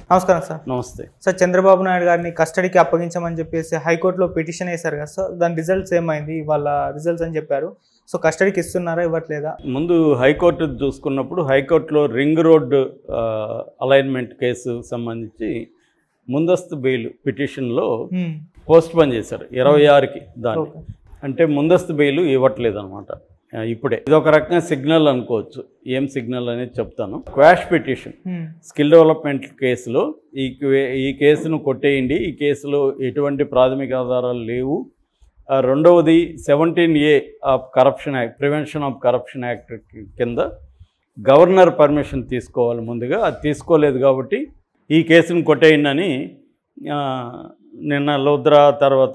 నమస్కారం సార్ నమస్తే సార్ చంద్రబాబు నాయుడు గారిని కస్టడీకి అప్పగించమని చెప్పేసి హైకోర్టులో పిటిషన్ వేశారు కదా సార్ దాని రిజల్ట్స్ ఏమైంది వాళ్ళ రిజల్ట్స్ అని చెప్పారు సో కస్టడీకి ఇస్తున్నారా ఇవ్వట్లేదా ముందు హైకోర్టు చూసుకున్నప్పుడు హైకోర్టులో రింగ్ రోడ్ అలైన్మెంట్ కేసు సంబంధించి ముందస్తు బెయిల్ పిటిషన్లో హ్మ్. పోస్ట్ పోన్ చేశారు ఇరవై ఆరుకి దాన్ని ఓకే. అంటే ముందస్తు బెయిల్ ఇవ్వట్లేదు అనమాట ఇప్పుడే ఇది ఒక రకంగా సిగ్నల్ అనుకోవచ్చు ఏం సిగ్నల్ అనేది చెప్తాను quash petition hmm. Skill development కేసులో ఈ కే- ఈ కేసును కొట్టేయండి ఈ కేసులో ఎటువంటి ప్రాథమిక ఆధారాలు లేవు ఆ, రెండవది seventeen A of corruption act prevention of corruption act కింద గవర్నర్ పర్మిషన్ తీసుకోవాలి ముందుగా అది తీసుకోలేదు కాబట్టి ఈ కేసును కొట్టేయండి అని ఆ, నిన్న లోద్రా తర్వాత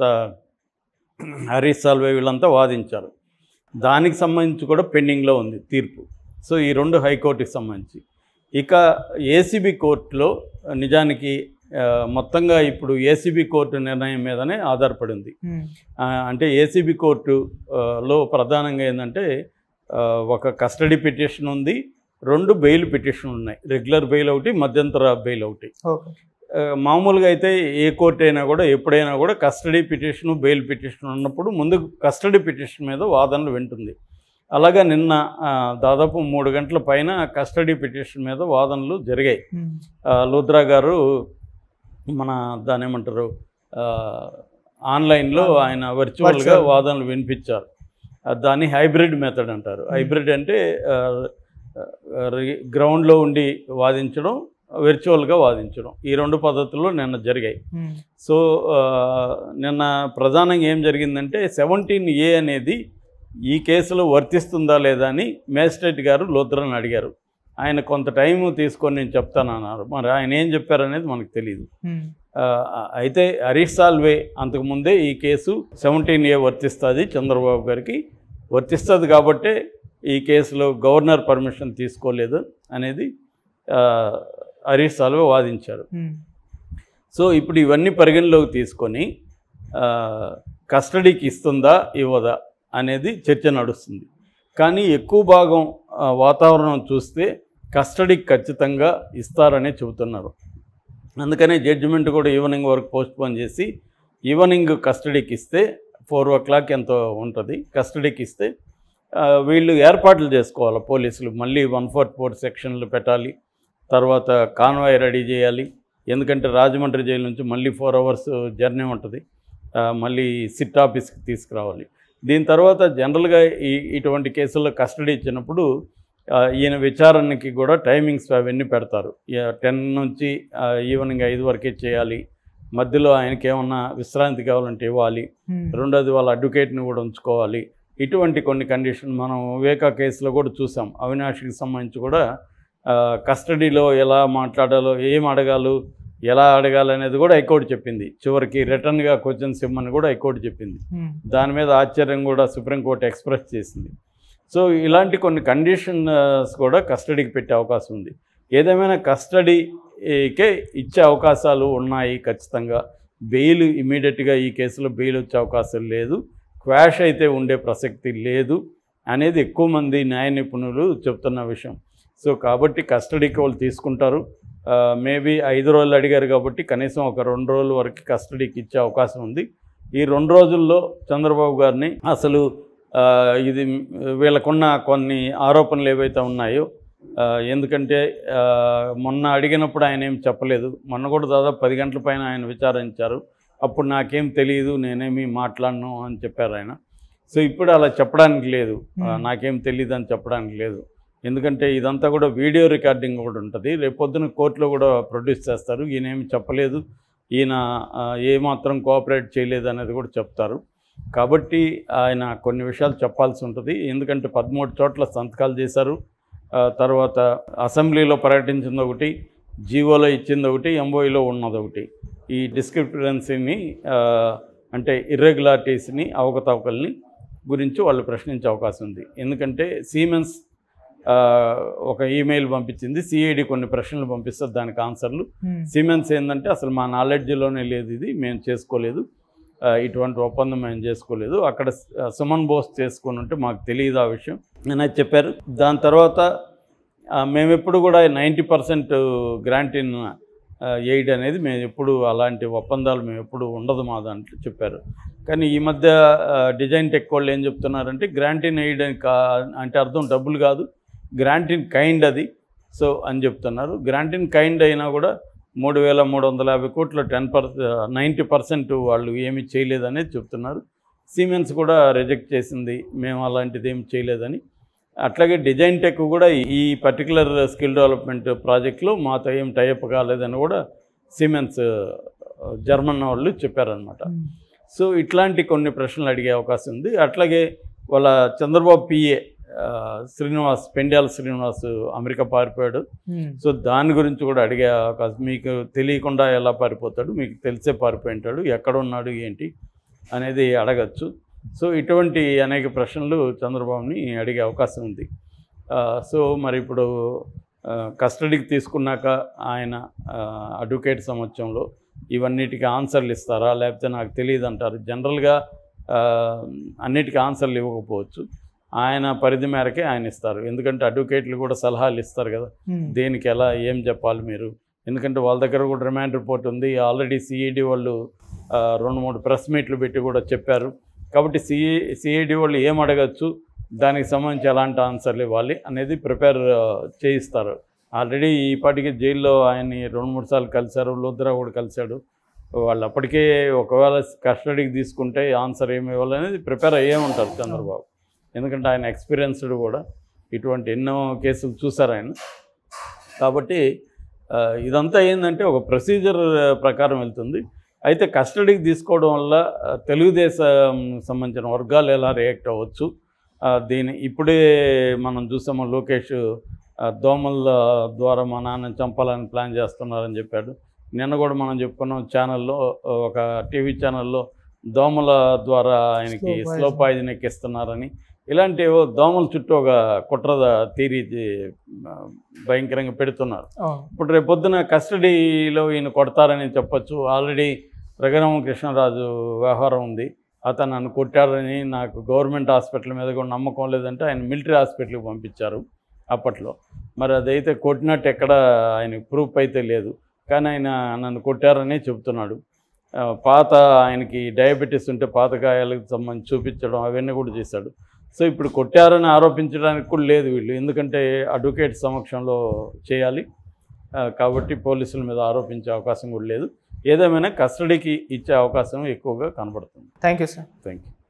హరీష్ సాల్వే వీళ్ళంతా వాదించారు దానికి సంబంధించి కూడా పెండింగ్లో ఉంది తీర్పు సో ఈ రెండు హైకోర్టుకి సంబంధించి ఇక ఏసీబీ కోర్టులో నిజానికి ఆ, మొత్తంగా ఇప్పుడు ఏసీబీ కోర్టు నిర్ణయం మీదనే ఆధారపడి ఉంది హ్మ్. ఆ, అంటే ఏసీబీ కోర్టు ఆ, లో ప్రధానంగా ఏంటంటే ఆ, ఒక కస్టడీ పిటిషన్ ఉంది రెండు బెయిల్ పిటిషన్ ఉన్నాయి రెగ్యులర్ బెయిల్ ఒకటి మధ్యంతర బెయిల్ ఒకటి ఓకే ఆ, మామూలుగా అయితే ఏ కోర్టు అయినా కూడా ఎప్పుడైనా కూడా కస్టడీ పిటిషన్ బెయిల్ పిటిషన్ ఉన్నప్పుడు ముందు కస్టడీ పిటిషన్ మీద వాదనలు వింటుంది అలాగా నిన్న ఆ, దాదాపు మూడు గంటల పైన కస్టడీ పిటిషన్ మీద వాదనలు జరిగాయి హ్మ్. ఆ, లుద్రా గారు మన దాని ఏమంటారు ఆ, ఆన్లైన్లో ఆయన వర్చువల్గా Virtual. వాదనలు వినిపించారు ఆ, దాన్ని హైబ్రిడ్ మెథడ్ అంటారు హైబ్రిడ్ అంటే ఆ, ఆ, రి- గ్రౌండ్లో ఉండి వాదించడం వర్చువల్గా వాదించడం ఈ రెండు పద్ధతుల్లో నిన్న జరిగాయి హ్మ్. సో ఆ, నిన్న ప్రధానంగా ఏం జరిగిందంటే సెవెంటీన్ ఏ అనేది ఈ కేసులో వర్తిస్తుందా లేదా అని మేజిస్ట్రేట్ గారు లోత్రని అడిగారు ఆయన కొంత టైం తీసుకొని నేను చెప్తానన్నారు మరి ఆయన ఏం చెప్పారనేది మనకు తెలియదు హ్మ్. ఆ, అయితే హరీష్ సాల్వే అంతకుముందే ఈ కేసు సెవెంటీన్ ఏ వర్తిస్తుంది చంద్రబాబు గారికి వర్తిస్తుంది కాబట్టే ఈ కేసులో గవర్నర్ పర్మిషన్ తీసుకోలేదు అనేది ఆ, హరీష్ సాల్వే వాదించారు హ్మ్. సో ఇప్పుడు ఇవన్నీ పరిగణలోకి తీసుకొని ఆ, కస్టడీకి ఇస్తుందా ఇవ్వదా అనేది చర్చ నడుస్తుంది కానీ ఎక్కువ భాగం ఆ, వాతావరణం చూస్తే కస్టడీకి ఖచ్చితంగా ఇస్తారనే చెబుతున్నారు అందుకనే జడ్జిమెంట్ కూడా ఈవినింగ్ వరకు పోస్ట్ పోన్ చేసి ఈవినింగ్ కస్టడీకి ఇస్తే ఫోర్ ఓ క్లాక్ ఎంతో ఉంటుంది కస్టడీకి ఇస్తే ఆ, వీళ్ళు ఏర్పాట్లు చేసుకోవాలి పోలీసులు మళ్ళీ వన్ ఫోర్ ఫోర్ సెక్షన్లు పెట్టాలి తర్వాత కాన్వాయ్ రెడీ చేయాలి ఎందుకంటే రాజమండ్రి జైలు నుంచి మళ్ళీ ఫోర్ అవర్స్ జర్నీ ఉంటుంది ఆ, మళ్ళీ సిట్ ఆఫీస్కి తీసుకురావాలి దీని తర్వాత జనరల్గా ఈ ఇటువంటి కేసుల్లో కస్టడీ ఇచ్చినప్పుడు ఆ, ఈయన విచారణకి కూడా టైమింగ్స్ అవన్నీ పెడతారు టెన్ నుంచి ఆ, ఈవినింగ్ ఐదు వరకే చేయాలి మధ్యలో ఆయనకి ఏమన్నా విశ్రాంతి కావాలంటే ఇవ్వాలి హ్మ్. రెండోది వాళ్ళ అడ్వకేట్ని కూడా ఉంచుకోవాలి ఇటువంటి కొన్ని కండిషన్ మనం వివేకా కేసులో కూడా చూసాం అవినాష్కి సంబంధించి కూడా ఆ, కస్టడీలో ఎలా మాట్లాడాలో ఏం అడగాలో ఎలా అడగాలనేది కూడా హైకోర్టు చెప్పింది చివరికి రిటర్న్గా క్వశ్చన్స్ ఇమ్మని కూడా హైకోర్టు చెప్పింది హ్మ్. దాని మీద ఆశ్చర్యం కూడా సుప్రీంకోర్టు ఎక్స్ప్రెస్ చేసింది సో ఇలాంటి కొన్ని కండిషన్స్ కూడా కస్టడీకి పెట్టే అవకాశం ఉంది ఏదేమైనా కస్టడీకే ఇచ్చే అవకాశాలు ఉన్నాయి ఖచ్చితంగా బెయిల్ ఇమీడియట్గా ఈ కేసులో బెయిల్ వచ్చే అవకాశం లేదు క్వాష్ అయితే ఉండే ప్రసక్తి లేదు అనేది ఎక్కువ మంది న్యాయ నిపుణులు చెప్తున్న విషయం సో కాబట్టి కస్టడీకి వాళ్ళు తీసుకుంటారు మేబీ ఐదు రోజులు అడిగారు కాబట్టి కనీసం ఒక రెండు రోజుల వరకు కస్టడీకి ఇచ్చే అవకాశం ఉంది ఈ రెండు రోజుల్లో చంద్రబాబు గారిని అసలు ఆ, ఇది వీళ్ళకున్న కొన్ని ఆరోపణలు ఏవైతే ఉన్నాయో ఆ, ఎందుకంటే ఆ, మొన్న అడిగినప్పుడు ఆయన ఏం చెప్పలేదు మొన్న కూడా దాదాపు పది గంటల పైన ఆయన విచారించారు అప్పుడు నాకేం తెలియదు నేనేమి మాట్లాడను అని చెప్పారు ఆయన సో ఇప్పుడు అలా చెప్పడానికి లేదు ఆ, Hmm. నాకేం తెలియదు అని చెప్పడానికి లేదు ఎందుకంటే ఇదంతా కూడా వీడియో రికార్డింగ్ కూడా ఉంటుంది రేపొద్దున కోర్టులో కూడా ప్రొడ్యూస్ చేస్తారు ఈయన ఏమి చెప్పలేదు ఈయన ఆ, ఏమాత్రం కోఆపరేట్ చేయలేదు అనేది కూడా చెప్తారు కాబట్టి ఆయన కొన్ని విషయాలు చెప్పాల్సి ఉంటుంది ఎందుకంటే పదమూడు చోట్ల సంతకాలు చేశారు ఆ, తర్వాత అసెంబ్లీలో పర్యటించింది ఒకటి జీవోలో ఇచ్చింది ఒకటి ఎంఓఈలో ఉన్నది ఒకటి ఈ డిస్క్రిప్టెన్సీని అంటే ఇర్రెగ్యులారిటీస్ని అవకతవకల్ని గురించి వాళ్ళు ప్రశ్నించే అవకాశం ఉంది ఎందుకంటే సీమెన్స్ ఆ, ఒక ఈమెయిల్ పంపించింది సిఐడి కొన్ని ప్రశ్నలు పంపిస్తారు దానికి ఆన్సర్లు హ్మ్. సిమెన్స్ ఏంటంటే అసలు మా నాలెడ్జ్లోనే లేదు ఇది మేము చేసుకోలేదు ఆ, ఇటువంటి ఒప్పందం మేము చేసుకోలేదు అక్కడ స- సుమన్ బోస్ చేసుకుని ఉంటే మాకు తెలియదు ఆ విషయం నేను అది చెప్పారు దాని తర్వాత ఆ, మేము ఎప్పుడు కూడా ninety percent grant in aid అనేది మేము ఎప్పుడు అలాంటి ఒప్పందాలు మేము ఎప్పుడు ఉండదు మా దాంట్లో చెప్పారు కానీ ఈ మధ్య ఆ, డిజైన్ టెక్ వాళ్ళు ఏం చెప్తున్నారంటే గ్రాంట్ ఇన్ ఎయిడ్ అని కా అంటే అర్థం డబ్బులు కాదు గ్రాంట్ ఇన్ కైండ్ అది సో అని చెప్తున్నారు గ్రాంట్ ఇన్ కైండ్ అయినా కూడా మూడు వేల మూడు వందల యాభై కోట్ల టెన్ పర్ నైంటీ పర్సెంట్ వాళ్ళు ఏమీ చేయలేదనేది చెప్తున్నారు సిమెన్స్ కూడా రిజెక్ట్ చేసింది మేము అలాంటిది ఏమి చేయలేదని అట్లాగే డిజైన్ టెక్ కూడా ఈ పర్టికులర్ స్కిల్ డెవలప్మెంట్ ప్రాజెక్ట్లో మాతో ఏం టైప్ కాలేదని కూడా సిమెన్స్ జర్మన్ వాళ్ళు చెప్పారనమాట సో ఇట్లాంటి కొన్ని ప్రశ్నలు అడిగే అవకాశం ఉంది అట్లాగే వాళ్ళ చంద్రబాబు పిఏ శ్రీనివాస్ పెండ్యాల శ్రీనివాస్ అమెరికా పారిపోయాడు సో దాని గురించి కూడా అడిగే అవకాశం మీకు తెలియకుండా ఎలా పారిపోతాడు మీకు తెలిసే పారిపోయి ఉంటాడు ఎక్కడ ఉన్నాడు ఏంటి అనేది అడగచ్చు సో ఇటువంటి అనేక ప్రశ్నలు చంద్రబాబుని అడిగే అవకాశం ఉంది ఆ, సో మరి ఇప్పుడు ఆ, కస్టడీకి తీసుకున్నాక ఆయన ఆ, అడ్వకేట్ సమక్షంలో ఇవన్నిటికీ ఆన్సర్లు ఇస్తారా లేకపోతే నాకు తెలియదు అంటారు జనరల్గా ఆ, అన్నిటికీ ఆన్సర్లు ఇవ్వకపోవచ్చు ఆయన పరిధి మేరకే ఆయన ఇస్తారు ఎందుకంటే అడ్వకేట్లు కూడా సలహాలు ఇస్తారు కదా దేనికి ఎలా ఏం చెప్పాలి మీరు ఎందుకంటే వాళ్ళ దగ్గర కూడా రిమాండ్ రిపోర్ట్ ఉంది ఆల్రెడీ సిఈడి వాళ్ళు ఆ, రెండు మూడు ప్రెస్ మీట్లు పెట్టి కూడా చెప్పారు కాబట్టి సిఈ సిఐడి వాళ్ళు ఏం అడగచ్చు దానికి సంబంధించి ఎలాంటి ఆన్సర్లు ఇవ్వాలి అనేది ప్రిపేర్ చేయిస్తారు ఆల్రెడీ ఈ పాటికి జైల్లో ఆయన్ని రెండు మూడు సార్లు కలిశారు లోద్రా కూడా కలిశాడు వాళ్ళు అప్పటికే ఒకవేళ కస్టడీకి తీసుకుంటే ఆన్సర్ ఏమి ఇవ్వాలనేది ప్రిపేర్ అయ్యే ఉంటారు చంద్రబాబు ఎందుకంటే ఆయన ఎక్స్పీరియన్స్డ్ కూడా ఇటువంటి ఎన్నో కేసులు చూశారు ఆయన కాబట్టి ఆ, ఇదంతా ఏంటంటే ఒక ప్రొసీజర్ ప్రకారం వెళ్తుంది అయితే కస్టడీకి తీసుకోవడం వల్ల ఆ, తెలుగుదేశం సంబంధించిన వర్గాలు ఎలా రియాక్ట్ అవ్వచ్చు ఆ, దీని ఇప్పుడే మనం చూసాము లోకేష్ ఆ, దోమల ద్వారా మా నాన్న చంపాలని ప్లాన్ చేస్తున్నారని చెప్పాడు నిన్న కూడా మనం చెప్పుకున్నాం ఛానల్లో ఒక టీవీ ఛానల్లో దోమల ద్వారా ఆయనకి Slow poison. స్లో పాయిజన్ ఎక్కిస్తున్నారని ఇలాంటి ఏవో దోమల చుట్టూ ఒక కుట్ర తీరి ఆ, భయంకరంగా పెడుతున్నారు ఇప్పుడు రేపు పొద్దున కస్టడీలో ఈయన కొడతారని చెప్పొచ్చు ఆల్రెడీ రఘురామ కృష్ణరాజు వ్యవహారం ఉంది అతను నన్ను కొట్టారని నాకు గవర్నమెంట్ హాస్పిటల్ మీద కూడా నమ్మకం లేదంటే ఆయన మిలిటరీ హాస్పిటల్కి పంపించారు అప్పట్లో మరి అదైతే కొట్టినట్టు ఎక్కడ ఆయన ప్రూఫ్ అయితే లేదు కానీ ఆయన నన్ను కొట్టారని చెప్తున్నాడు ఆ, పాత ఆయనకి డయాబెటీస్ ఉంటే పాత గాయాలకు సంబంధించి చూపించడం అవన్నీ కూడా చేశాడు సో ఇప్పుడు కొట్టారని ఆరోపించడానికి కూడా లేదు వీళ్ళు ఎందుకంటే అడ్వకేట్ సమక్షంలో చేయాలి ఆ, కాబట్టి పోలీసుల మీద ఆరోపించే అవకాశం కూడా లేదు ఏదేమైనా కస్టడీకి ఇచ్చే అవకాశం ఎక్కువగా కనబడుతుంది thank you sir thank you